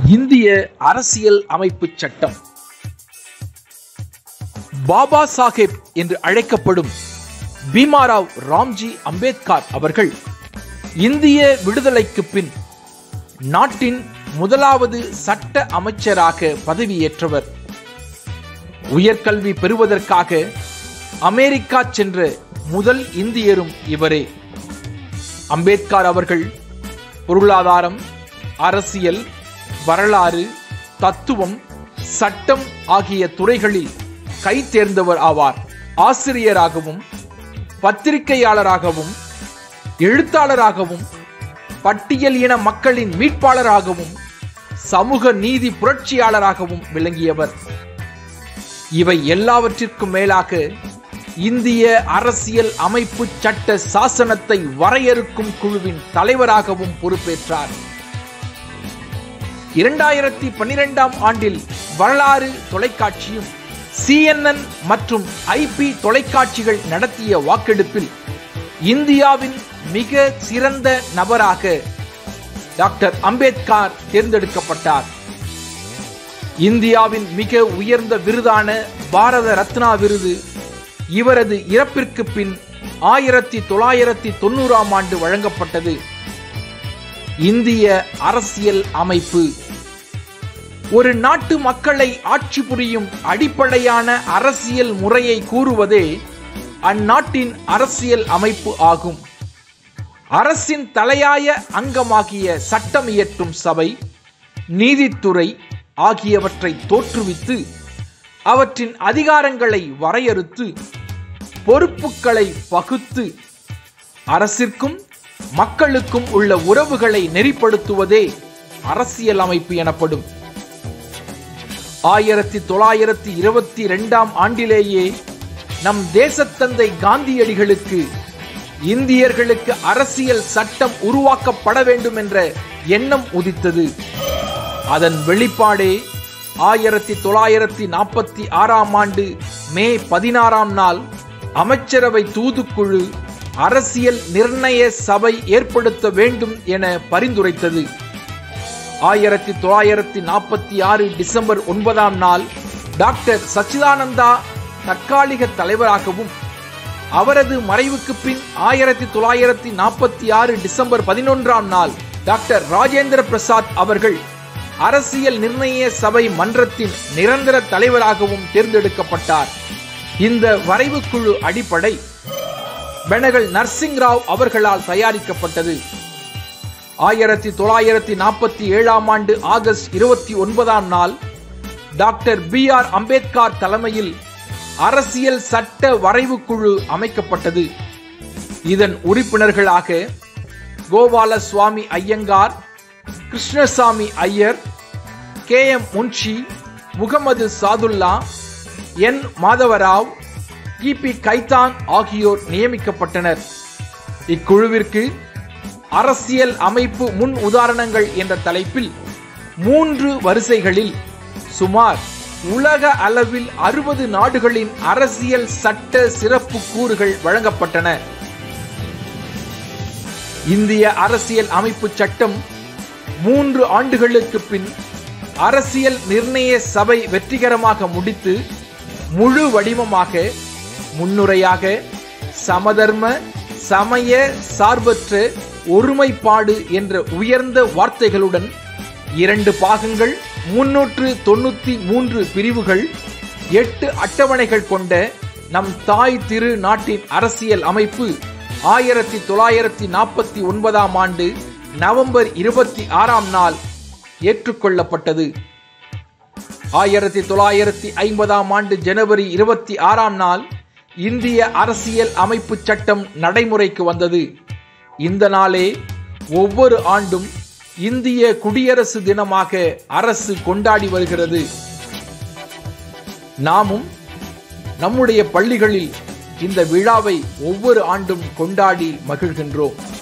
இந்திய அரசியல் அமைப்பு சட்டம் பாபா சாஹேப் என்று அழைக்கப்படும் பீமாராவ் ராம்ஜி அம்பேத்கர் அவர்கள் இந்திய விடுதலைக்கு பின் நாட்டின் முதலாவது சட்ட அமைச்சராக பதவியேற்றவர் உயர்கல்வி பெறுவதற்காக அமெரிக்கா சென்ற முதல் இந்தியரும் இவரே அம்பேத்கர் அவர்கள் பொருளாதாரம் அரசியல் வரலாறு தத்துவம் சட்டம் ஆகிய துறைகளில் கை தேர்ந்தவர் ஆவார் ஆசிரியராகவும் பத்திரிகையாளராகவும் எழுத்தாளராகவும் பட்டியல் இன மக்களின் மீட்பாளராகவும் சமூக நீதி புரட்சியாளராகவும் விளங்கியவர் இவை எல்லாவற்றிற்கும் மேலாக இந்திய அரசியல் அமைப்பு சட்ட சாசனத்தை வரையறுக்கும் குழுவின் தலைவராகவும் பொறுப்பேற்றார் இரண்டாயிரத்தி பன்னிரெண்டாம் ஆண்டில் வரலாறு தொலைக்காட்சியும் சிஎன்என் மற்றும் ஐபி தொலைக்காட்சிகள் நடத்திய வாக்கெடுப்பில் இந்தியாவின் மிக சிறந்த நபராக டாக்டர் அம்பேத்கர் தேர்ந்தெடுக்கப்பட்டார் இந்தியாவின் மிக உயர்ந்த விருதான பாரத ரத்னா விருது இவரது இறப்பிற்கு பின் ஆயிரத்தி தொள்ளாயிரத்தி தொண்ணூறாம் ஆண்டு வழங்கப்பட்டது இந்திய அரசியல் அமைப்பு ஒரு நாட்டு மக்களை ஆட்சி புரியும் அடிப்படையான அரசியல் முறையை கூறுவதே அந்நாட்டின் அரசியல் அமைப்பு ஆகும் அரசின் தலையாய அங்கமாகிய சட்டம் இயற்றும் சபை நீதித்துறை ஆகியவற்றை தோற்றுவித்து அவற்றின் அதிகாரங்களை வரையறுத்து பொறுப்புகளை பகுத்து அரசிற்கும் மக்களுக்கும் உள்ள உறவுகளை நெறிப்படுத்துவதே அரசியல் அமைப்பு எனப்படும் ஆயிரத்தி தொள்ளாயிரத்தி இருபத்தி இரண்டாம் ஆண்டிலேயே நம் தேசத்தந்தை காந்தியடிகளுக்கு இந்தியர்களுக்கு அரசியல் சட்டம் உருவாக்கப்பட வேண்டும் என்ற எண்ணம் உதித்தது அதன் வெளிப்பாடே ஆயிரத்தி தொள்ளாயிரத்தி நாற்பத்தி ஆறாம் ஆண்டு மே பதினாறாம் நாள் அமைச்சரவை தூதுக்குழு அரசியல் நிர்ணய சபை ஏற்படுத்த வேண்டும் என பரிந்துரைத்தது ஆயிரத்தி தொள்ளாயிரத்தி நாற்பத்தி ஆறு டிசம்பர் ஒன்பதாம் நாள் டாக்டர் சச்சிதானந்தா தற்காலிக தலைவராகவும் அவரது மறைவுக்கு பின் ஆயிரத்தி தொள்ளாயிரத்தி நாற்பத்தி ஆறு டிசம்பர் பதினொன்றாம் நாள் டாக்டர் ராஜேந்திர பிரசாத் அவர்கள் அரசியல் நிர்ணய சபை மன்றத்தின் நிரந்தர தலைவராகவும் தேர்ந்தெடுக்கப்பட்டார் இந்த வரைவு குழு அடிப்படை பெனகல் நர்சிங் ராவ் அவர்களால் தயாரிக்கப்பட்டது ஆயிரத்தி தொள்ளாயிரத்தி நாற்பத்தி ஏழாம் ஆண்டு ஆகஸ்ட் இருபத்தி ஒன்பதாம் நாள் டாக்டர் பி ஆர் அம்பேத்கர் தலைமையில் அரசியல் சட்ட வரைவு குழு அமைக்கப்பட்டது இதன் உறுப்பினர்களாக Gopala Swami Iyengar Krishnaswami Iyer K M Munshi Mohammed Saadulla N Madhavarao கிபி கைதான் ஆகியோர் நியமிக்கப்பட்டனர் இக்குழுவிற்கு அரசியல் அமைப்பு முன் உதாரணங்கள் என்ற தலைப்பில் மூன்று வரிசைகளில் சுமார் உலக அளவில் அறுபது நாடுகளின் அரசியல் சட்ட சிறப்பு கூறுகள் வழங்கப்பட்டன இந்திய அரசியல் அமைப்பு சட்டம் மூன்று ஆண்டுகளுக்கு பின் அரசியல் நிர்ணய சபை வெற்றிகரமாக முடித்து முழு வடிவமாக முன்னுரையாக சமதர்ம சமய சார்பற்ற ஒருமைப்பாடு என்ற உயர்ந்த வார்த்தைகளுடன் இரண்டு பாகங்கள் முன்னூற்று தொண்ணூத்தி மூன்று பிரிவுகள் எட்டு அட்டவணைகள் கொண்ட நம் தாய் திரு நாட்டின் அரசியல் அமைப்பு ஆயிரத்தி தொள்ளாயிரத்தி நாற்பத்தி ஒன்பதாம் ஆண்டு நவம்பர் இருபத்தி ஆறாம் நாள் ஏற்றுக்கொள்ளப்பட்டது ஆயிரத்தி தொள்ளாயிரத்தி ஐம்பதாம் ஆண்டு ஜனவரி இருபத்தி ஆறாம் நாள் இந்திய அரசியல் அமைப்பு சட்டம் நடைமுறைக்கு வந்தது இந்த நாளே ஒவ்வொரு ஆண்டும் இந்திய குடியரசு தினமாக அரசு கொண்டாடி வருகிறது நாமும் நம்முடைய பள்ளிகளில் இந்த விழாவை ஒவ்வொரு ஆண்டும் கொண்டாடி மகிழ்கின்றோம்